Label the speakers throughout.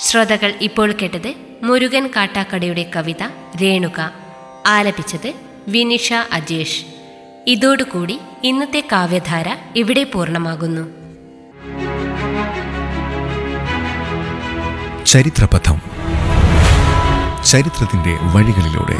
Speaker 1: ശ്രോതാക്കൾ ഇപ്പോൾ കേട്ടത് മുരുകൻ കാട്ടാക്കടയുടെ കവിത രേണുക ആലപിച്ചത് വിനിഷ അജേഷ് ഇതോടുകൂടി ഇന്നത്തെ കാവ്യധാര ഇവിടെ പൂർണ്ണമാകുന്നു
Speaker 2: ചരിത്രപഥം ചരിത്രത്തിന്റെ വഴികളിലൂടെ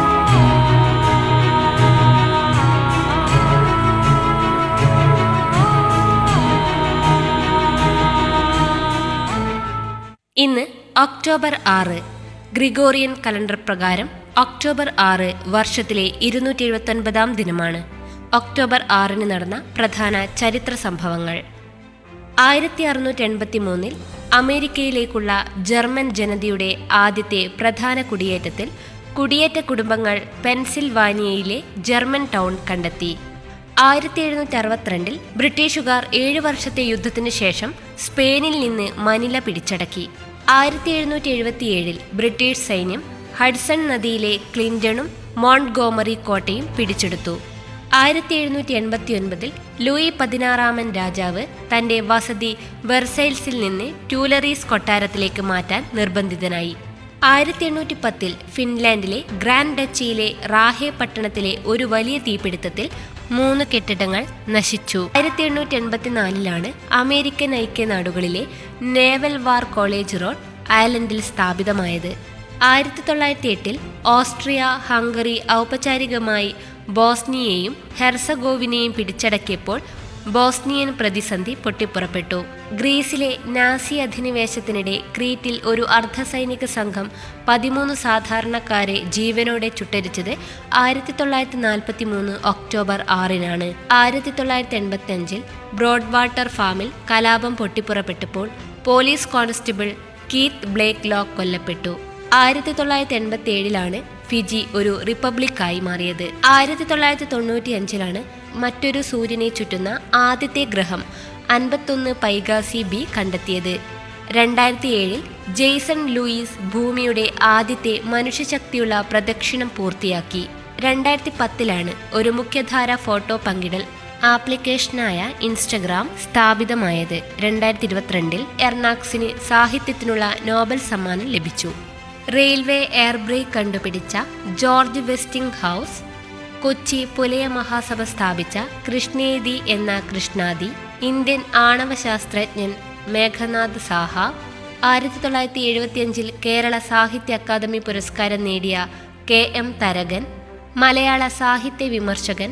Speaker 1: ഇന്ന് ഒക്ടോബർ ആറ് ഗ്രിഗോറിയൻ കലണ്ടർ പ്രകാരം ഒക്ടോബർ ആറ് വർഷത്തിലെ ഇരുന്നൂറ്റി എഴുപത്തൊൻപതാം ദിനമാണ് ഒക്ടോബർ ആറിന് നടന്ന പ്രധാന ചരിത്ര സംഭവങ്ങൾ ആയിരത്തി അറുന്നൂറ്റി എൺപത്തി മൂന്നിൽ അമേരിക്കയിലേക്കുള്ള ജർമ്മൻ ജനതയുടെ ആദ്യത്തെ പ്രധാന കുടിയേറ്റത്തിൽ കുടിയേറ്റ കുടുംബങ്ങൾ പെൻസിൽവാനിയയിലെ ജർമ്മൻ ടൗൺ കണ്ടെത്തി ആയിരത്തി എഴുന്നൂറ്റി അറുപത്തിരണ്ടിൽ ബ്രിട്ടീഷുകാർ ഏഴു വർഷത്തെ യുദ്ധത്തിനു ശേഷം സ്പെയിനിൽ നിന്ന് മനില പിടിച്ചടക്കി ആയിരത്തി എഴുന്നൂറ്റി എഴുപത്തിയേഴിൽ ബ്രിട്ടീഷ് സൈന്യം ഹഡ്സൺ നദിയിലെ ക്ലിന്റണും മോണ്ട്ഗോമറി കോട്ടയും പിടിച്ചെടുത്തു ആയിരത്തി എഴുന്നൂറ്റി എൺപത്തി ഒൻപതിൽ ലൂയി പതിനാറാമൻ രാജാവ് തന്റെ വസതി വെർസൈൽസിൽ നിന്ന് ട്യൂലറീസ് കൊട്ടാരത്തിലേക്ക് മാറ്റാൻ നിർബന്ധിതനായി ആയിരത്തി എണ്ണൂറ്റി പത്തിൽ ഫിൻലാൻഡിലെ ഗ്രാൻഡ് ഡച്ചിയിലെ റാഹെ പട്ടണത്തിലെ ഒരു വലിയ തീപിടുത്തത്തിൽ മൂന്ന് കെട്ടിടങ്ങൾ നശിച്ചു ആയിരത്തി എണ്ണൂറ്റി എൺപത്തിനാലിലാണ് അമേരിക്കൻ ഐക്യനാടുകളിലെ നേവൽ വാർ കോളേജ് റോഡ് അയർലൻഡിൽ സ്ഥാപിതമായത് ആയിരത്തി തൊള്ളായിരത്തി എട്ടിൽ ഓസ്ട്രിയ ഹംഗറി ഔപചാരികമായി ബോസ്നിയയും ഹെർസഗോവിനെയും പിടിച്ചടക്കിയപ്പോൾ ബോസ്നിയൻ പ്രതിസന്ധി പൊട്ടിപ്പുറപ്പെട്ടു ഗ്രീസിലെ നാസി അധിനിവേശത്തിനിടെ ക്രീറ്റിൽ ഒരു അർദ്ധസൈനിക സംഘം പതിമൂന്ന് സാധാരണക്കാരെ ജീവനോടെ ചുട്ടരിച്ചത് ആയിരത്തി തൊള്ളായിരത്തി നാൽപ്പത്തി മൂന്ന് ഒക്ടോബർ ആറിനാണ് ആയിരത്തി തൊള്ളായിരത്തി എൺപത്തി അഞ്ചിൽ ബ്രോഡ് വാട്ടർ ഫാമിൽ കലാപം പൊട്ടിപ്പുറപ്പെട്ടപ്പോൾ police constable Keith Blakelock കൊല്ലപ്പെട്ടു ആയിരത്തി തൊള്ളായിരത്തി എൺപത്തി ഏഴിലാണ് ഫിജി ഒരു റിപ്പബ്ലിക്കായി മാറിയത് ആയിരത്തി തൊള്ളായിരത്തി തൊണ്ണൂറ്റി അഞ്ചിലാണ് മറ്റൊരു സൂര്യനെ ചുറ്റുന്ന ആദ്യത്തെ ഗ്രഹം അൻപത്തൊന്ന് പൈഗാസി ബി കണ്ടെത്തിയത് രണ്ടായിരത്തി ഏഴിൽ ജെയ്സൺ ലൂയിസ് ഭൂമിയുടെ ആദ്യത്തെ മനുഷ്യശക്തിയുള്ള പ്രദക്ഷിണം പൂർത്തിയാക്കി രണ്ടായിരത്തി പത്തിലാണ് ഒരു മുഖ്യധാര ഫോട്ടോ പങ്കിടൽ ആപ്ലിക്കേഷനായ ഇൻസ്റ്റഗ്രാം സ്ഥാപിതമായത് രണ്ടായിരത്തി ഇരുപത്തിരണ്ടിൽ എർണാക്സിന് സാഹിത്യത്തിനുള്ള നോബൽ സമ്മാനം ലഭിച്ചു റെയിൽവേ എയർ ബ്രേക്ക് കണ്ടുപിടിച്ച George Westinghouse Kochi Pulaya Mahasabha സ്ഥാപിച്ച കൃഷ്ണേദി എന്ന കൃഷ്ണാദി ഇന്ത്യൻ ആണവ ശാസ്ത്രജ്ഞൻ മേഘനാഥ് സാഹ ആയിരത്തി തൊള്ളായിരത്തി എഴുപത്തിയഞ്ചിൽ കേരള സാഹിത്യ അക്കാദമി പുരസ്കാരം നേടിയ കെ എം തരകൻ മലയാള സാഹിത്യ വിമർശകൻ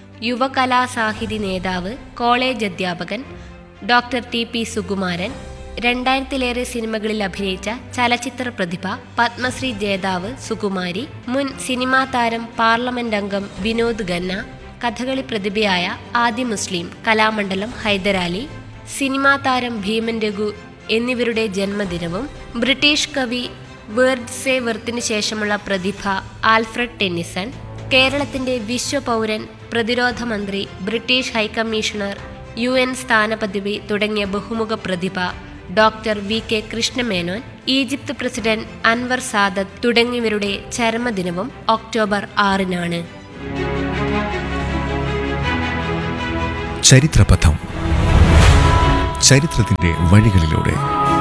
Speaker 1: യുവകലാസാഹിതി നേതാവ് കോളേജ് അധ്യാപകൻ ഡോക്ടർ ടി പി സുകുമാരൻ രണ്ടായിരത്തിലേറെ സിനിമകളിൽ അഭിനയിച്ച ചലച്ചിത്ര പ്രതിഭ പത്മശ്രീ ജേതാവ് സുകുമാരി മുൻ സിനിമാ താരം പാർലമെന്റ് അംഗം വിനോദ് ഖന്ന കഥകളി പ്രതിഭയായ ആദ്യ മുസ്ലിം കലാമണ്ഡലം ഹൈദരാലി സിനിമാ താരം ഭീമൻ രഘു എന്നിവരുടെ ജന്മദിനവും ബ്രിട്ടീഷ് കവി വേർഡ്സെ വെർത്തിന് ശേഷമുള്ള പ്രതിഭ ആൽഫ്രഡ് ടെന്നിസൺ കേരളത്തിന്റെ വിശ്വപൗരൻ പ്രതിരോധ മന്ത്രി ബ്രിട്ടീഷ് ഹൈക്കമ്മീഷണർ യു എൻ സ്ഥാനപദവി തുടങ്ങിയ ബഹുമുഖ പ്രതിഭ doctor V K Krishna Menon Egypt president Anwar Sadat തുടങ്ങിയവരുടെ ചരമദിനവും ഒക്ടോബർ ആറിനാണ്
Speaker 2: ചരിത്രപഥം ചരിത്രത്തിന്റെ വഴികളിലൂടെ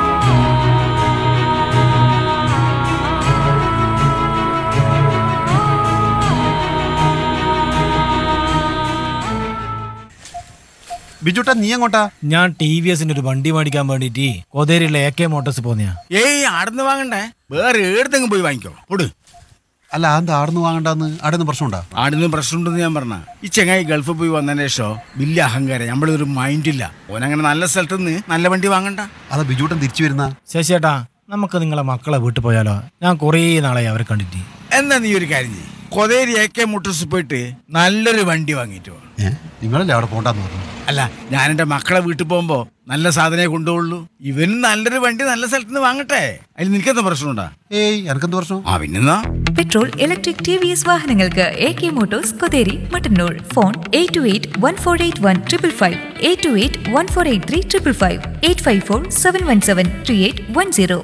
Speaker 3: ബിജുട്ടാ നീ എങ്ങോട്ടാ
Speaker 4: ഞാൻ ടി വി എസിന്റെ ഒരു വണ്ടി മേടിക്കാൻ വേണ്ടിട്ട് കോതേരിയിലെ എ കെ മോട്ടോഴ്സ് പോന്നെയാ
Speaker 5: ഏയ് ആടുന്ന് വാങ്ങണ്ടേ വേറെ ഏടത്തെങ്കിലും പോയി വാങ്ങിക്കോ പൊട്
Speaker 3: അല്ല എന്താ ആടുന്ന് വാങ്ങണ്ടെന്ന് ആടുന്ന് പ്രശ്നമുണ്ടാ
Speaker 5: ആടുന്ന് പ്രശ്നമുണ്ടെന്ന് ഞാൻ പറഞ്ഞ ഈ ചെങ്ങായി ഗൾഫിൽ പോയി വന്നതിന് ശേഷം വലിയ അഹങ്കാരം നമ്മളൊരു മൈൻഡില്ല ഓനങ്ങനെ നല്ല സ്ഥലത്ത് നിന്ന് നല്ല വണ്ടി വാങ്ങണ്ട
Speaker 3: അതാ ബിജുട്ടൻ തിരിച്ചു വരുന്ന
Speaker 4: ശശിയേട്ടാ നമുക്ക് നിങ്ങളെ മക്കളെ വീട്ടിൽ പോയാലോ ഞാൻ കുറേ നാളായി അവരെ കണ്ടിട്ട്
Speaker 5: എന്നാ നീ ഒരു കാര്യം ചെയ്യ് കൊതേരി എ കെ മോട്ടോഴ്സ് പോയിട്ട് നല്ലൊരു വണ്ടി വാങ്ങിയിട്ട് വാ
Speaker 3: ഏ നിങ്ങളല്ലേ അവിടെ പോണ്ടെന്ന് പറഞ്ഞു
Speaker 5: അല്ല ഞാൻ എൻ്റെ മക്കളെ വീട്ടിൽ പോകുമ്പോ നല്ല സാധനമേ കൊണ്ടുപോകുള്ളൂ ഇവനും നല്ലൊരു വണ്ടി നല്ല സ്ഥലത്ത് നിന്ന് വാങ്ങട്ടെ അതിൽ നിനക്കെന്താ പ്രശ്നമുണ്ടാ
Speaker 3: ഏയ് എനക്കെന്ത് പ്രശ്നം
Speaker 5: ആ പിന്നെന്നാ
Speaker 6: petrol electric T V S വാഹനങ്ങൾക്ക് A K motors Kotheri Mattannur phone eight two eight one four eight one triple five eight two eight one four eight three triple five eight five four seven one seven three eight one zero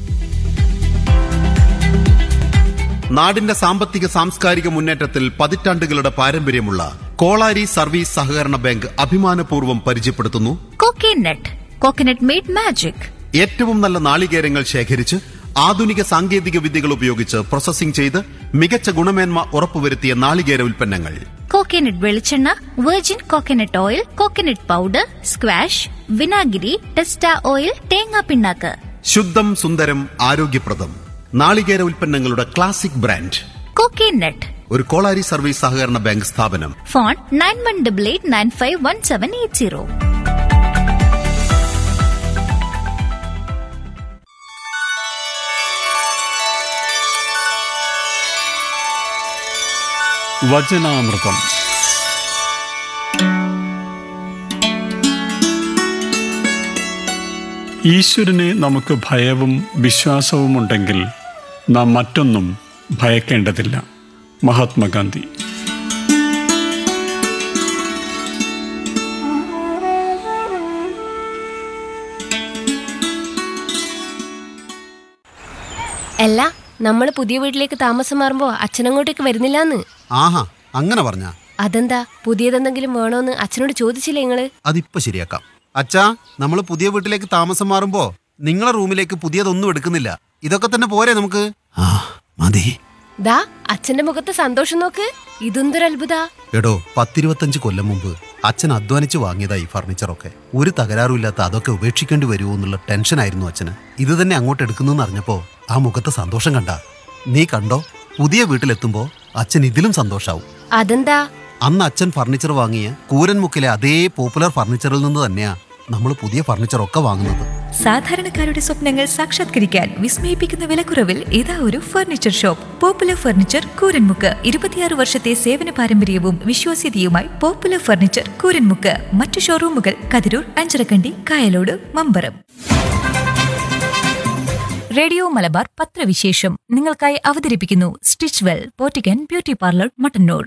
Speaker 7: നാടിന്റെ സാമ്പത്തിക സാംസ്കാരിക മുന്നേറ്റത്തിൽ പതിറ്റാണ്ടുകളുടെ പാരമ്പര്യമുള്ള Kolari service സഹകരണ bank അഭിമാനപൂർവ്വം പരിചയപ്പെടുത്തുന്നു
Speaker 6: coconut coconut made magic
Speaker 7: ഏറ്റവും നല്ല നാളികേരങ്ങൾ ശേഖരിച്ച് ആധുനിക സാങ്കേതിക വിദ്യകൾ ഉപയോഗിച്ച് പ്രോസസ്സിംഗ് ചെയ്ത് മികച്ച ഗുണമേന്മ ഉറപ്പുവരുത്തിയ നാളികേര ഉൽപ്പന്നങ്ങൾ
Speaker 8: കോക്കനട്ട് വെളിച്ചെണ്ണ virgin coconut oil coconut powder squash വിനാഗിരി ടെസ്റ്റ ഓയിൽ തേങ്ങാ പിണ്ണാക്ക്
Speaker 7: ശുദ്ധം സുന്ദരം ആരോഗ്യപ്രദം നാളികേര ഉൽപ്പന്നങ്ങളുടെ ക്ലാസിക് ബ്രാൻഡ്
Speaker 8: കോക്കനട്ട്
Speaker 7: ഒരു കോളാരി സർവീസ് സഹകരണ ബാങ്ക് സ്ഥാപനം
Speaker 8: phone nine one double eight nine five one seven eight zero
Speaker 9: വചനാമൃതം ഈശ്വരനെ നമുക്ക് ഭയവും വിശ്വാസവും ഉണ്ടെങ്കിൽ നാം മറ്റൊന്നും ഭയക്കേണ്ടതില്ല മഹാത്മാഗാന്ധി
Speaker 1: അല്ല നമ്മൾ പുതിയ വീട്ടിലേക്ക് താമസം മാറുമ്പോ അച്ഛനങ്ങോട്ടേക്ക് വരുന്നില്ലാന്ന്
Speaker 3: ആഹാ അങ്ങനെ പറഞ്ഞ
Speaker 1: അതെന്താ പുതിയതെന്തെങ്കിലും വേണോന്ന് അച്ഛനോട് ചോദിച്ചില്ലേ നിങ്ങള്
Speaker 3: അതിപ്പോ ശരിയാക്കാം അച്ഛാ നമ്മൾ പുതിയ വീട്ടിലേക്ക് താമസം മാറുമ്പോ നിങ്ങളെ റൂമിലേക്ക് പുതിയതൊന്നും എടുക്കുന്നില്ല ഇതൊക്കെ തന്നെ പോരെ നമുക്ക് ആ മതി
Speaker 1: ദാ അച്ഛന്റെ മുഖത്ത് സന്തോഷം നോക്ക് ഇതെന്തൊരു അത്ഭുത
Speaker 3: എടോ പത്തിരുപത്തഞ്ച് കൊല്ലം മുമ്പ് അച്ഛൻ അധ്വാനിച്ച് വാങ്ങിയതാ ഈ ഫർണിച്ചറൊക്കെ ഒരു തകരാറുമില്ലാത്ത അതൊക്കെ ഉപേക്ഷിക്കേണ്ടി വരുമോ എന്നുള്ള ടെൻഷനായിരുന്നു അച്ഛന് ഇത് തന്നെ അങ്ങോട്ട് എടുക്കുന്നു അറിഞ്ഞപ്പോ ആ മുഖത്തെ സന്തോഷം കണ്ട നീ കണ്ടോ പുതിയ വീട്ടിലെത്തുമ്പോ അച്ഛൻ ഇതിലും സന്തോഷാവും
Speaker 1: അതെന്താ
Speaker 3: അന്ന് അച്ഛൻ ഫർണിച്ചർ വാങ്ങിയ കൂരൻമുക്കിലെ അതേ പോപ്പുലർ ഫർണിച്ചറിൽ നിന്ന് തന്നെയാ നമ്മൾ പുതിയ ഫർണിച്ചറൊക്കെ വാങ്ങുന്നത്
Speaker 6: സാധാരണക്കാരുടെ സ്വപ്നങ്ങൾ സാക്ഷാത്കരിക്കാൻ വിസ്മയിപ്പിക്കുന്ന വിലക്കുറവിൽ ഇതാ ഒരു furniture shop popular furniture Kooranmukku ഇരുപത്തിയാറ് വർഷത്തെ സേവന പാരമ്പര്യവും വിശ്വാസ്യതയുമായി പോപ്പുലർ ഫർണിച്ചർ കൂരൻമുക്ക് മറ്റു ഷോറൂമുകൾ കതിരൂർ അഞ്ചരക്കണ്ടി കായലോട് മമ്പറം റേഡിയോ മലബാർ പത്രവിശേഷം നിങ്ങൾക്കായി അവതരിപ്പിക്കുന്നു സ്റ്റിച്ച് വെൽ പോറ്റിക്കൻ ബ്യൂട്ടി പാർലർ മട്ടന്നൂർ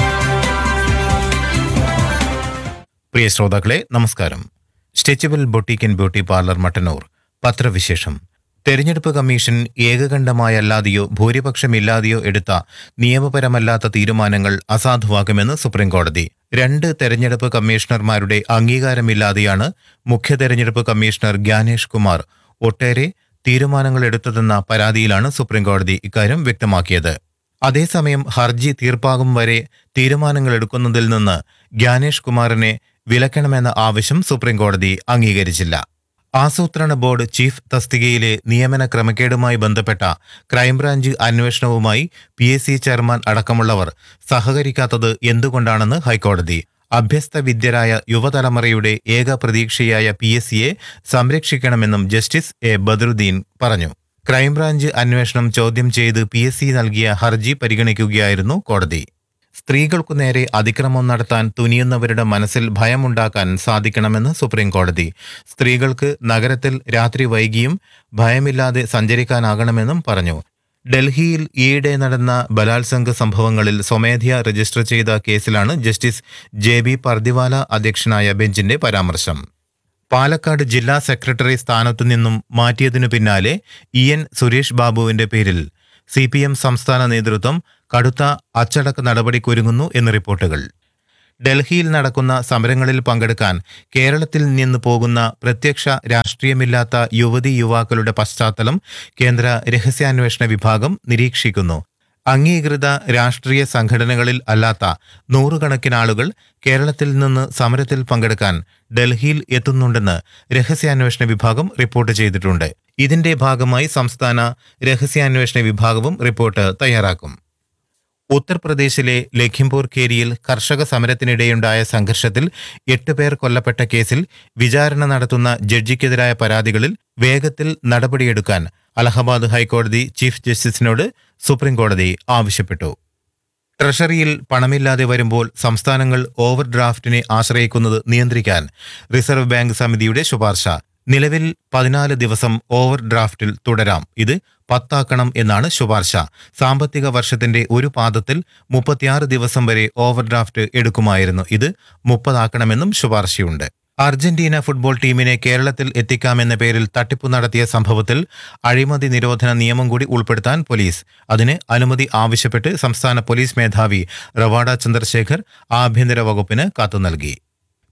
Speaker 10: പ്രിയ ശ്രോതാക്കളെ നമസ്കാരം stretchable boutique and beauty parlour Mattannur പത്രവിശേഷം തെരഞ്ഞെടുപ്പ് കമ്മീഷൻ ഏകകണ്ഠമായല്ലാതെയോ ഭൂരിപക്ഷമില്ലാതെയോ എടുത്ത നിയമപരമല്ലാത്ത തീരുമാനങ്ങൾ അസാധുവാക്കുമെന്ന് സുപ്രീംകോടതി രണ്ട് തെരഞ്ഞെടുപ്പ് കമ്മീഷണർമാരുടെ അംഗീകാരമില്ലാതെയാണ് മുഖ്യ തെരഞ്ഞെടുപ്പ് കമ്മീഷണർ ജ്ഞാനേഷ് കുമാർ ഒട്ടേറെ തീരുമാനങ്ങൾ എടുത്തതെന്ന പരാതിയിലാണ് സുപ്രീംകോടതി ഇക്കാര്യം വ്യക്തമാക്കിയത് അതേസമയം ഹർജി തീർപ്പാകും വരെ തീരുമാനങ്ങൾ എടുക്കുന്നതിൽ നിന്ന് ജ്ഞാനേഷ് കുമാറിനെ വിലക്കണമെന്ന ആവശ്യം സുപ്രീംകോടതി അംഗീകരിച്ചില്ല ആസൂത്രണ ബോർഡ് ചീഫ് തസ്തികയിലെ നിയമന ക്രമക്കേടുമായി ബന്ധപ്പെട്ട ക്രൈംബ്രാഞ്ച് അന്വേഷണവുമായി പി എസ് സി ചെയർമാൻ അടക്കമുള്ളവർ സഹകരിക്കാത്തത് എന്തുകൊണ്ടാണെന്ന് ഹൈക്കോടതി അഭ്യസ്ത വിദ്യരായ യുവതലമുറയുടെ ഏക പ്രതീക്ഷയായ പി എസ് സിയെ സംരക്ഷിക്കണമെന്നും ജസ്റ്റിസ് എ ബദറുദ്ദീൻ പറഞ്ഞു ക്രൈംബ്രാഞ്ച് അന്വേഷണം ചോദ്യം ചെയ്ത് പി എസ് സി നൽകിയ ഹർജി പരിഗണിക്കുകയായിരുന്നു കോടതി സ്ത്രീകൾക്കു നേരെ അതിക്രമം നടത്താൻ തുനിയുന്നവരുടെ മനസ്സിൽ ഭയമുണ്ടാക്കാൻ സാധിക്കണമെന്ന് സുപ്രീം കോടതി സ്ത്രീകൾക്ക് നഗരത്തിൽ രാത്രി വൈകിയും ഭയമില്ലാതെ സഞ്ചരിക്കാനാകണമെന്നും പറഞ്ഞു ഡൽഹിയിൽ ഈയിടെ നടന്ന ബലാത്സംഗ സംഭവങ്ങളിൽ സ്വമേധയാ രജിസ്റ്റർ ചെയ്ത കേസിലാണ് ജസ്റ്റിസ് ജെ ബി പർദിവാല അധ്യക്ഷനായ ബെഞ്ചിന്റെ പരാമർശം പാലക്കാട് ജില്ലാ സെക്രട്ടറി സ്ഥാനത്തു നിന്നും മാറ്റിയതിനു പിന്നാലെ ഇ എൻ സുരേഷ് ബാബുവിന്റെ പേരിൽ സി പി എം സംസ്ഥാന നേതൃത്വം കടുത്ത അച്ചടക്ക നടപടിക്കൊരുങ്ങുന്നു എന്ന് റിപ്പോർട്ടുകൾ ഡൽഹിയിൽ നടക്കുന്ന സമരങ്ങളിൽ പങ്കെടുക്കാൻ കേരളത്തിൽ നിന്ന് പോകുന്ന പ്രത്യക്ഷ രാഷ്ട്രീയമില്ലാത്ത യുവതി യുവാക്കളുടെ പശ്ചാത്തലം കേന്ദ്ര രഹസ്യാന്വേഷണ വിഭാഗം നിരീക്ഷിക്കുന്നു അംഗീകൃത രാഷ്ട്രീയ സംഘടനകളിൽ അല്ലാത്ത നൂറുകണക്കിന് ആളുകൾ കേരളത്തിൽ നിന്ന് സമരത്തിൽ പങ്കെടുക്കാൻ ഡൽഹിയിൽ എത്തുന്നുണ്ടെന്ന് രഹസ്യാന്വേഷണ വിഭാഗം റിപ്പോർട്ട് ചെയ്തിട്ടുണ്ട് ഇതിന്റെ ഭാഗമായി സംസ്ഥാന രഹസ്യാന്വേഷണ വിഭാഗവും റിപ്പോർട്ട് തയ്യാറാക്കും ഉത്തർപ്രദേശിലെ ലഖിംപൂർ ഖേരിയിൽ കർഷക സമരത്തിനിടെയുണ്ടായ സംഘർഷത്തിൽ എട്ട് പേർ കൊല്ലപ്പെട്ട കേസിൽ വിചാരണ നടത്തുന്ന ജഡ്ജിക്കെതിരായ പരാതികളിൽ വേഗത്തിൽ നടപടിയെടുക്കാൻ അലഹബാദ് ഹൈക്കോടതി ചീഫ് ജസ്റ്റിസിനോട് സുപ്രീംകോടതി ആവശ്യപ്പെട്ടു ട്രഷറിയിൽ പണമില്ലാതെ വരുമ്പോൾ സംസ്ഥാനങ്ങൾ ഓവർ ഡ്രാഫ്റ്റിനെ ആശ്രയിക്കുന്നത് നിയന്ത്രിക്കാൻ റിസർവ് ബാങ്ക് സമിതിയുടെ ശുപാർശ നിലവിൽ പതിനാല് ദിവസം ഓവർ ഡ്രാഫ്റ്റിൽ തുടരാം ഇത് പത്താക്കണം എന്നാണ് ശുപാർശ സാമ്പത്തിക വർഷത്തിന്റെ ഒരു പാദത്തിൽ മുപ്പത്തിയാറ് ദിവസം വരെ ഓവർ ഡ്രാഫ്റ്റ് എടുക്കുമായിരുന്നു ഇത് മുപ്പതാക്കണമെന്നും ശുപാർശയുണ്ട് അർജന്റീന ഫുട്ബോൾ ടീമിനെ കേരളത്തിൽ എത്തിക്കാമെന്ന പേരിൽ തട്ടിപ്പു നടത്തിയ സംഭവത്തിൽ അഴിമതി നിരോധന നിയമം കൂടി ഉൾപ്പെടുത്താൻ പോലീസ് അതിന് അനുമതി ആവശ്യപ്പെട്ട് സംസ്ഥാന പോലീസ് മേധാവി റവാഡ ചന്ദ്രശേഖർ ആഭ്യന്തര വകുപ്പിന് കത്ത് നൽകി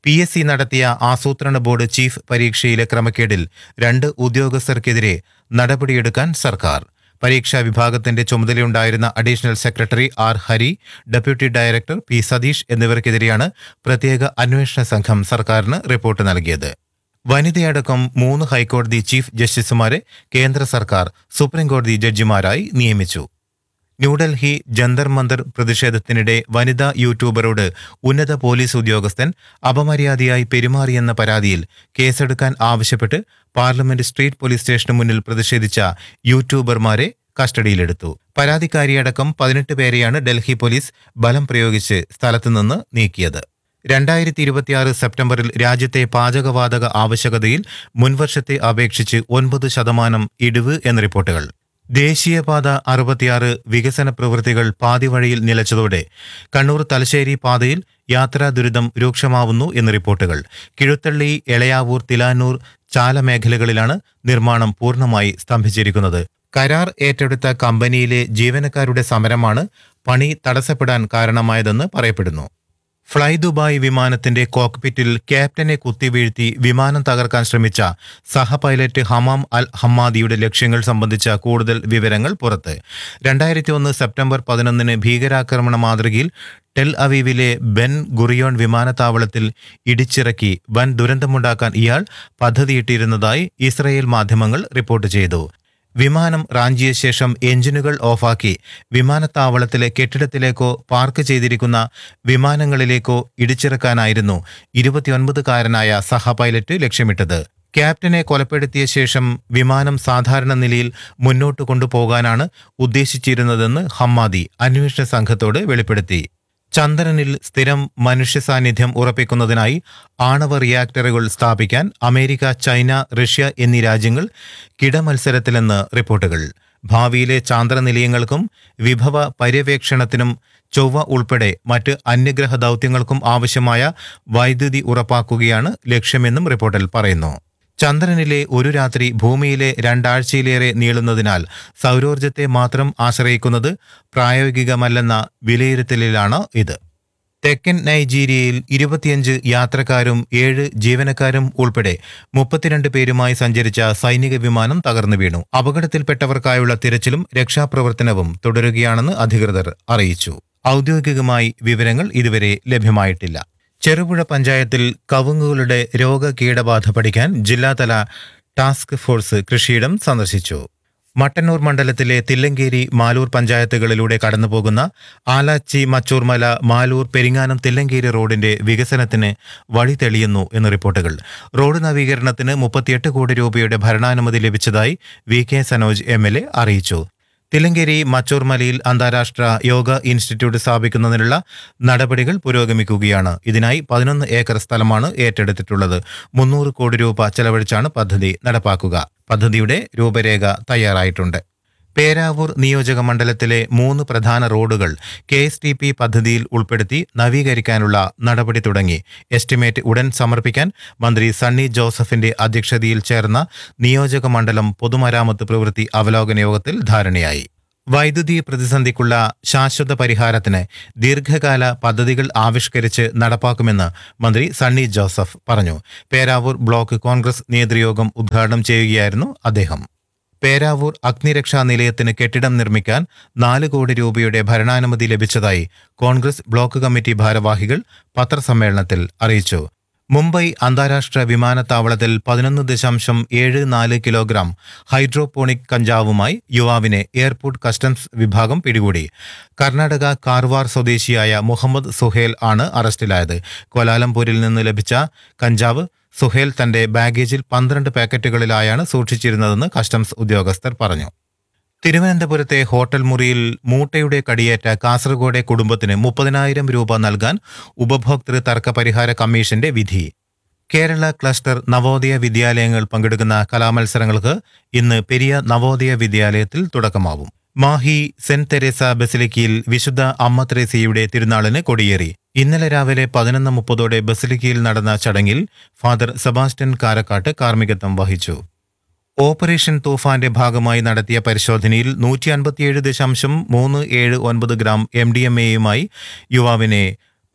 Speaker 10: പി എസ് സി നടത്തിയ ആസൂത്രണ ബോർഡ് ചീഫ് പരീക്ഷയിലെ ക്രമക്കേടിൽ രണ്ട് ഉദ്യോഗസ്ഥർക്കെതിരെ നടപടിയെടുക്കാൻ സർക്കാർ പരീക്ഷാ വിഭാഗത്തിന്റെ ചുമതലയുണ്ടായിരുന്ന additional secretary R Hari deputy director P Satheesh എന്നിവർക്കെതിരെയാണ് പ്രത്യേക അന്വേഷണ സംഘം സർക്കാരിന് റിപ്പോർട്ട് നൽകിയത് വനിതയടക്കം മൂന്ന് ഹൈക്കോടതി ചീഫ് ജസ്റ്റിസുമാരെ കേന്ദ്ര സർക്കാർ സുപ്രീംകോടതി ജഡ്ജിമാരായി നിയമിച്ചു ന്യൂഡൽഹി ജന്തർ മന്ദർ പ്രതിഷേധത്തിനിടെ വനിതാ യൂട്യൂബറോട് ഉന്നത പോലീസ് ഉദ്യോഗസ്ഥൻ അപമര്യാദയായി പെരുമാറിയെന്ന പരാതിയിൽ കേസെടുക്കാൻ ആവശ്യപ്പെട്ട് പാർലമെന്റ് സ്ട്രീറ്റ് പോലീസ് സ്റ്റേഷന് മുന്നിൽ പ്രതിഷേധിച്ച യൂട്യൂബർമാരെ കസ്റ്റഡിയിലെടുത്തു പരാതിക്കാരിയടക്കം പതിനെട്ട് പേരെയാണ് ഡൽഹി പോലീസ് ബലം പ്രയോഗിച്ച് സ്ഥലത്തുനിന്ന് നീക്കിയത് രണ്ടായിരത്തി ഇരുപത്തിയാറ് സെപ്റ്റംബറിൽ രാജ്യത്തെ പാചകവാതക ആവശ്യകതയിൽ മുൻവർഷത്തെ അപേക്ഷിച്ച് ഒൻപത് ശതമാനം ഇടിവ് എന്ന റിപ്പോർട്ടുകൾ ദേശീയപാത അറുപത്തിയാറ് വികസന പ്രവൃത്തികൾ പാതിവഴിയിൽ നിലച്ചതോടെ കണ്ണൂർ തലശ്ശേരി പാതയിൽ യാത്രാ ദുരിതം രൂക്ഷമാവുന്നു എന്ന് റിപ്പോർട്ടുകൾ കിഴുത്തള്ളി എളയാവൂർ തിലാനൂർ ചാല മേഖലകളിലാണ് നിർമ്മാണം പൂർണ്ണമായി സ്തംഭിച്ചിരിക്കുന്നത് കരാർ ഏറ്റെടുത്ത കമ്പനിയിലെ ജീവനക്കാരുടെ സമരമാണ് പണി തടസ്സപ്പെടാൻ കാരണമായതെന്ന് പറയപ്പെടുന്നു ഫ്ലൈ ദുബായ് വിമാനത്തിന്റെ കോക്പിറ്റിൽ ക്യാപ്റ്റനെ കുത്തിവീഴ്ത്തി വിമാനം തകർക്കാൻ ശ്രമിച്ച സഹ പൈലറ്റ് ഹമാം അൽ ഹമ്മാദിയുടെ ലക്ഷ്യങ്ങൾ സംബന്ധിച്ച കൂടുതൽ വിവരങ്ങൾ പുറത്ത് രണ്ടായിരത്തി ഒന്ന് സെപ്റ്റംബർ പതിനൊന്നിന് ഭീകരാക്രമണ മാതൃകയിൽ ടെൽ അവീവിലെ ബെൻ ഗുറിയോൺ വിമാനത്താവളത്തിൽ ഇടിച്ചിറക്കി വൻ ദുരന്തമുണ്ടാക്കാൻ ഇയാൾ പദ്ധതിയിട്ടിരുന്നതായി ഇസ്രയേൽ മാധ്യമങ്ങൾ റിപ്പോർട്ട് ചെയ്തു വിമാനം റാഞ്ചിയ ശേഷം എഞ്ചിനുകൾ ഓഫാക്കി വിമാനത്താവളത്തിലെ കെട്ടിടത്തിലേക്കോ പാർക്ക് ചെയ്തിരിക്കുന്ന വിമാനങ്ങളിലേക്കോ ഇടിച്ചിറക്കാനായിരുന്നു ഇരുപത്തിയൊൻപതുകാരനായ സഹ പൈലറ്റ് ലക്ഷ്യമിട്ടത് ക്യാപ്റ്റനെ കൊലപ്പെടുത്തിയ ശേഷം വിമാനം സാധാരണ നിലയിൽ മുന്നോട്ട് കൊണ്ടുപോകാനാണ് ഉദ്ദേശിച്ചിരുന്നതെന്ന് ഹമ്മാദി അന്വേഷണ സംഘത്തോട് വെളിപ്പെടുത്തി ചന്ദ്രനിൽ സ്ഥിരം മനുഷ്യ സാന്നിധ്യം ഉറപ്പിക്കുന്നതിനായി ആണവ റിയാക്ടറുകൾ സ്ഥാപിക്കാൻ അമേരിക്ക ചൈന റഷ്യ എന്നീ രാജ്യങ്ങൾ കിടമത്സരത്തിലെന്ന് റിപ്പോർട്ടുകൾ ഭാവിയിലെ ചാന്ദ്ര നിലയങ്ങൾക്കും വിഭവ പര്യവേക്ഷണത്തിനും ചൊവ്വ ഉൾപ്പെടെ മറ്റ് അന്യഗ്രഹ ദൗത്യങ്ങൾക്കും ആവശ്യമായ വൈദ്യുതി ഉറപ്പാക്കുകയാണ് ലക്ഷ്യമെന്നും റിപ്പോർട്ടിൽ പറയുന്നു ചന്ദ്രനിലെ ഒരു രാത്രി ഭൂമിയിലെ രണ്ടാഴ്ചയിലേറെ നീളുന്നതിനാൽ സൗരോർജ്ജത്തെ മാത്രം ആശ്രയിക്കുന്നത് പ്രായോഗികമല്ലെന്ന വിലയിരുത്തലിലാണ് ഇത് തെക്കൻ നൈജീരിയയിൽ ഇരുപത്തിയഞ്ച് യാത്രക്കാരും ഏഴ് ജീവനക്കാരും ഉൾപ്പെടെ മുപ്പത്തിരണ്ട് പേരുമായി സഞ്ചരിച്ച സൈനിക വിമാനം തകർന്നു വീണു അപകടത്തിൽപ്പെട്ടവർക്കായുള്ള തിരച്ചിലും രക്ഷാപ്രവർത്തനവും തുടരുകയാണെന്ന് അധികൃതർ അറിയിച്ചു ഔദ്യോഗികമായി വിവരങ്ങൾ ഇതുവരെ ലഭ്യമായിട്ടില്ല ചെറുപുഴ പഞ്ചായത്തിൽ കവുങ്ങുകളുടെ രോഗ കീടബാധ പഠിക്കാൻ ജില്ലാതല ടാസ്ക് ഫോഴ്സ് കൃഷിയിടം സന്ദർശിച്ചു മട്ടന്നൂർ മണ്ഡലത്തിലെ തില്ലങ്കേരി മാലൂർ പഞ്ചായത്തുകളിലൂടെ കടന്നുപോകുന്ന ആലാച്ചി മച്ചൂർമല മാലൂർ പെരിങ്ങാനം തില്ലങ്കേരി റോഡിന്റെ വികസനത്തിന് വഴി തെളിയുന്നു എന്ന് റിപ്പോർട്ടുകൾ റോഡ് നവീകരണത്തിന് മുപ്പത്തിയെട്ട് കോടി രൂപയുടെ ഭരണാനുമതി ലഭിച്ചതായി V K Sanoj M L A അറിയിച്ചു തിലങ്കേരി മച്ചൂർമലയിൽ അന്താരാഷ്ട്ര യോഗ ഇൻസ്റ്റിറ്റ്യൂട്ട് സ്ഥാപിക്കുന്നതിനുള്ള നടപടികൾ പുരോഗമിക്കുകയാണ് ഇതിനായി പതിനൊന്ന് ഏക്കർ സ്ഥലമാണ് ഏറ്റെടുത്തിട്ടുള്ളത് മുന്നൂറ് കോടി രൂപ ചെലവഴിച്ചാണ് പദ്ധതി നടപ്പാക്കുക പദ്ധതിയുടെ രൂപരേഖ തയ്യാറായിട്ടുണ്ട് പേരാവൂർ നിയോജക മണ്ഡലത്തിലെ മൂന്ന് പ്രധാന റോഡുകൾ കെ എസ് ടി പി പദ്ധതിയിൽ ഉൾപ്പെടുത്തി നവീകരിക്കാനുള്ള നടപടി തുടങ്ങി എസ്റ്റിമേറ്റ് ഉടൻ സമർപ്പിക്കാൻ മന്ത്രി സണ്ണി ജോസഫിന്റെ അധ്യക്ഷതയിൽ ചേർന്ന നിയോജക മണ്ഡലം പൊതുമരാമത്ത് പ്രവൃത്തി അവലോകന യോഗത്തിൽ ധാരണയായി വൈദ്യുതി പ്രതിസന്ധിക്കുള്ള ശാശ്വത പരിഹാരത്തിന് ദീർഘകാല പദ്ധതികൾ ആവിഷ്കരിച്ച് നടപ്പാക്കുമെന്ന് മന്ത്രി സണ്ണി ജോസഫ് പറഞ്ഞു പേരാവൂർ ബ്ലോക്ക് കോൺഗ്രസ് നേതൃയോഗം ഉദ്ഘാടനം ചെയ്യുകയായിരുന്നു അദ്ദേഹം പേരാവൂർ അഗ്നിരക്ഷാ നിലയത്തിന് കെട്ടിടം നിർമ്മിക്കാൻ നാല് കോടി രൂപയുടെ ഭരണാനുമതി ലഭിച്ചതായി കോൺഗ്രസ് ബ്ലോക്ക് കമ്മിറ്റി ഭാരവാഹികൾ പത്രസമ്മേളനത്തിൽ അറിയിച്ചു മുംബൈ അന്താരാഷ്ട്ര വിമാനത്താവളത്തിൽ പതിനൊന്ന് ദശാംശം ഏഴ് നാല് കിലോഗ്രാം ഹൈഡ്രോപോണിക് കഞ്ചാവുമായി യുവാവിനെ എയർപോർട്ട് കസ്റ്റംസ് വിഭാഗം പിടികൂടി കർണാടക കാർവാർ സ്വദേശിയായ മുഹമ്മദ് സുഹേൽ ആണ് അറസ്റ്റിലായത് കോലാലംപൂരിൽ നിന്ന് ലഭിച്ച കഞ്ചാവ് സുഹേൽ തന്റെ ബാഗേജിൽ പന്ത്രണ്ട് പാക്കറ്റുകളിലായാണ് സൂക്ഷിച്ചിരുന്നതെന്ന് കസ്റ്റംസ് ഉദ്യോഗസ്ഥർ പറഞ്ഞു തിരുവനന്തപുരത്തെ ഹോട്ടൽ മുറിയിൽ മൂട്ടയുടെ കടിയേറ്റ കാസർഗോഡെ കുടുംബത്തിന് മുപ്പതിനായിരം രൂപ നൽകാൻ ഉപഭോക്തൃ തർക്ക പരിഹാര കമ്മീഷന്റെ വിധി കേരള ക്ലസ്റ്റർ നവോദയ വിദ്യാലയങ്ങൾ പങ്കെടുക്കുന്ന കലാമത്സരങ്ങൾക്ക് ഇന്ന് പെരിയ നവോദയ വിദ്യാലയത്തിൽ തുടക്കമാവും മാഹി സെന്റ് തെരേസ ബസിലിക്കയിൽ വിശുദ്ധ അമ്മ തെരേസയുടെ തിരുനാളിന് കൊടിയേറി ഇന്നലെ രാവിലെ പതിനൊന്ന് മുപ്പതോടെ ബസിലിക്കയിൽ നടന്ന ചടങ്ങിൽ ഫാദർ സെബാസ്റ്റ്യൻ കാരക്കാട്ട് കാർമ്മികത്വം വഹിച്ചു ഓപ്പറേഷൻ തൂഫാന്റെ ഭാഗമായി നടത്തിയ പരിശോധനയിൽ നൂറ്റി അൻപത്തിയേഴ് ദശാംശം മൂന്ന് ഏഴ് ഒൻപത് ഗ്രാം എം ഡി എം എയുമായി യുവാവിനെ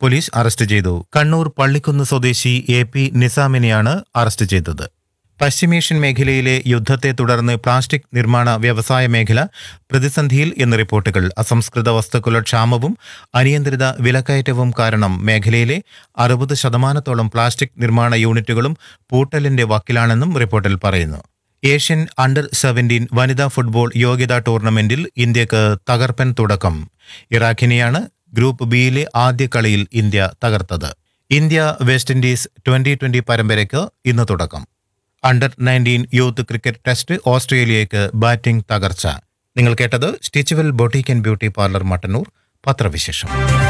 Speaker 10: പോലീസ് അറസ്റ്റ് ചെയ്തു കണ്ണൂർ പള്ളിക്കുന്ന് സ്വദേശി എ പി നിസാമിനെയാണ് അറസ്റ്റ് ചെയ്തത് പശ്ചിമേഷ്യൻ മേഖലയിലെ യുദ്ധത്തെ തുടർന്ന് പ്ലാസ്റ്റിക് നിർമ്മാണ വ്യവസായ മേഖല പ്രതിസന്ധിയിൽ എന്ന് റിപ്പോർട്ടുകൾ അസംസ്കൃത വസ്തുക്കളുടെ ക്ഷാമവും അനിയന്ത്രിത വിലക്കയറ്റവും കാരണം മേഖലയിലെ അറുപത് ശതമാനത്തോളം പ്ലാസ്റ്റിക് നിർമ്മാണ യൂണിറ്റുകളും പൂട്ടലിന്റെ വക്കിലാണെന്നും റിപ്പോർട്ടിൽ പറയുന്നു ഏഷ്യൻ അണ്ടർ സെവൻറ്റീൻ വനിതാ ഫുട്ബോൾ യോഗ്യതാ ടൂർണമെന്റിൽ ഇന്ത്യക്ക് തകർപ്പൻ തുടക്കം ഇറാഖിനെയാണ് ഗ്രൂപ്പ് ബിയിലെ ആദ്യ കളിയിൽ ഇന്ത്യ തകർത്തത് India West Indies twenty twenty പരമ്പരയ്ക്ക് ഇന്ന് തുടക്കം under nineteen youth cricket test ഓസ്ട്രേലിയയ്ക്ക് ബാറ്റിംഗ് തകർച്ച നിങ്ങൾ കേട്ടത് Stitchwell boutique and beauty parlour Mattannur പത്രവിശേഷം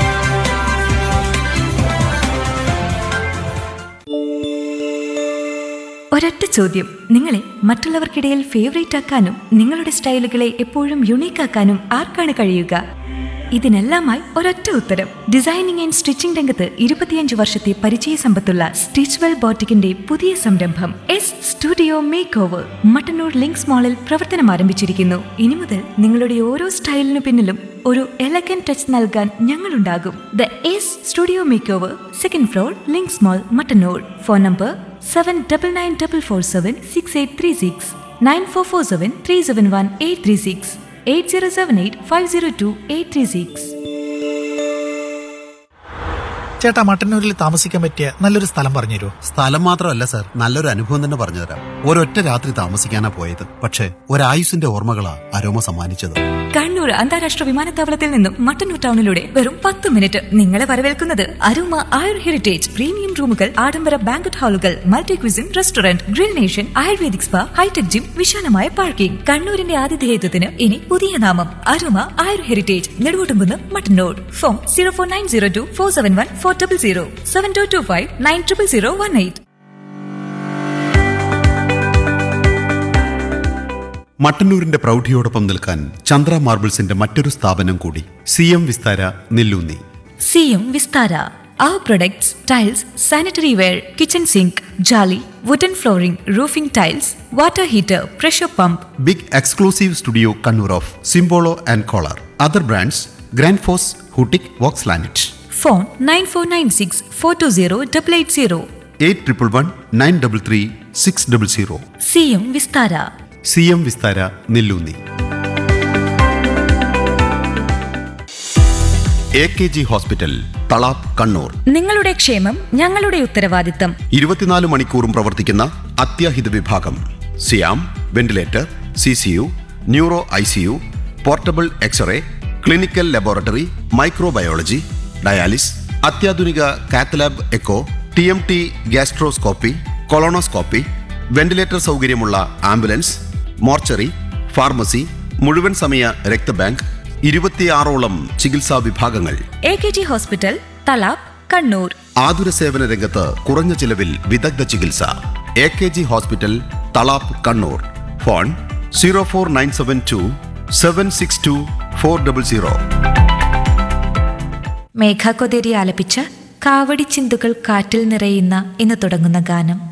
Speaker 6: ഒരൊറ്റ ചോദ്യം നിങ്ങളെ മറ്റുള്ളവർക്കിടയിൽ ഫേവറേറ്റ് ആക്കാനും നിങ്ങളുടെ സ്റ്റൈലുകളെ എപ്പോഴും യുണീക്ക് ആക്കാനും ആർക്കാണ് കഴിയുക ഇതിനെല്ലാമായി ഒരൊറ്റ ഉത്തരം ഡിസൈനിങ് ആൻഡ് സ്റ്റിച്ചിംഗ് രംഗത്ത് ഇരുപത്തിയഞ്ച് വർഷത്തെ പരിചയ സമ്പത്തുള്ള സ്റ്റിച്ച്വെൽ ബോട്ടിക്കിന്റെ പുതിയ സംരംഭം S studio make over Mattannur Links മാളിൽ പ്രവർത്തനം ആരംഭിച്ചിരിക്കുന്നു ഇനി മുതൽ നിങ്ങളുടെ ഓരോ സ്റ്റൈലിനു പിന്നിലും ഒരു എലഗൻ ടച്ച് നൽകാൻ ഞങ്ങളുണ്ടാകും the S studio make over second floor Links mall Mattannur phone number seven double nine double four seven six eight three six nine four four seven three seven one eight three six eight zero seven eight five zero two eight three six
Speaker 4: ചേട്ടാ മട്ടന്നൂരിൽ താമസിക്കാൻ പറ്റിയ നല്ലൊരു സ്ഥലം പറഞ്ഞു തരുമോ
Speaker 3: സ്ഥലം മാത്രമല്ല സർ നല്ലൊരു അനുഭവം തന്നെ പറഞ്ഞുതരാം ഒരൊറ്റ രാത്രി താമസിക്കാനാ പോയത് പക്ഷേ ഒരായുസിന്റെ ഓർമ്മകളാ അരോമ സമ്മാനിച്ചത്
Speaker 6: കണ്ണൂർ അന്താരാഷ്ട്ര വിമാനത്താവളത്തിൽ നിന്നും മട്ടന്നൂർ ടൗണിലൂടെ വെറും പത്ത് മിനിറ്റ് നിങ്ങളെ വരവേൽക്കുന്നത് അരുമ ആയുർ ഹെറിറ്റേജ് പ്രീമിയം റൂമുകൾ ആഡംബര ബാങ്കറ്റ് ഹാളുകൾ multi cuisine restaurant grill nation ayurvedic spa hi-tech gym വിശാലമായ പാർക്കിംഗ് കണ്ണൂരിന്റെ ആതിഥേയത്വത്തിന് ഇനി പുതിയ നാമം Aruma Ayur heritage Neduvottumkunnu Mattannur phone zero four nine zero two four seven one four double zero seven two two five nine triple zero one eight
Speaker 7: മട്ടന്നൂരിന്റെ പ്രൗഢിയോടൊപ്പം നിൽക്കാൻ ചന്ദ്ര മാർബിൾസിന്റെ മറ്റൊരു സ്ഥാപനം കൂടി സി എം വിസ്താര നെല്ലൂന്നി
Speaker 6: സിയും Vistara Our products, tiles, sanitary ware, kitchen sink, jolly, wooden flooring, roofing tiles, water heater, pressure pump,
Speaker 7: big exclusive studio Kannur of Simbolo and Kohler other brands Grundfos ഹൂട്ടിക് Vox ലാനറ്റ്
Speaker 6: phone 9496 420 880.
Speaker 7: Eight triple one nine double three six double zero
Speaker 6: സിയും Vistara
Speaker 7: C M Vistara Nelloonni A K G hospital Thalap Kannur
Speaker 6: നിങ്ങളുടെ ക്ഷേമം ഞങ്ങളുടെ ഉത്തരവാദിത്തം
Speaker 7: ഇരുപത്തിനാല് മണിക്കൂറും പ്രവർത്തിക്കുന്ന അത്യാഹിത വിഭാഗം സിയാം ventilator C C U neuro I C U portable x-ray clinical laboratory microbiology dialysis അത്യാധുനിക cath lab echo T M T gastroscopy colonoscopy ventilator സൗകര്യമുള്ള ആംബുലൻസ് മോർച്ചറി ഫാർമസി മുഴുവൻ സമയ രക്തബാങ്ക് ഇരുപത്തിയാറോളം ചികിത്സാ വിഭാഗങ്ങൾ
Speaker 6: A K G hospital Thalap Kannur
Speaker 7: ആതുര സേവന രംഗത്ത് കുറഞ്ഞ ചിലവിൽ വിദഗ്ധ ചികിത്സ A K G hospital Thalap Kannur phone zero four nine seven two seven six two four double zero
Speaker 6: Megha Kotheri ആലപിച്ച കാവടി ചിന്തുകൾ കാറ്റിൽ നിറയുന്ന എന്ന് തുടങ്ങുന്ന ഗാനം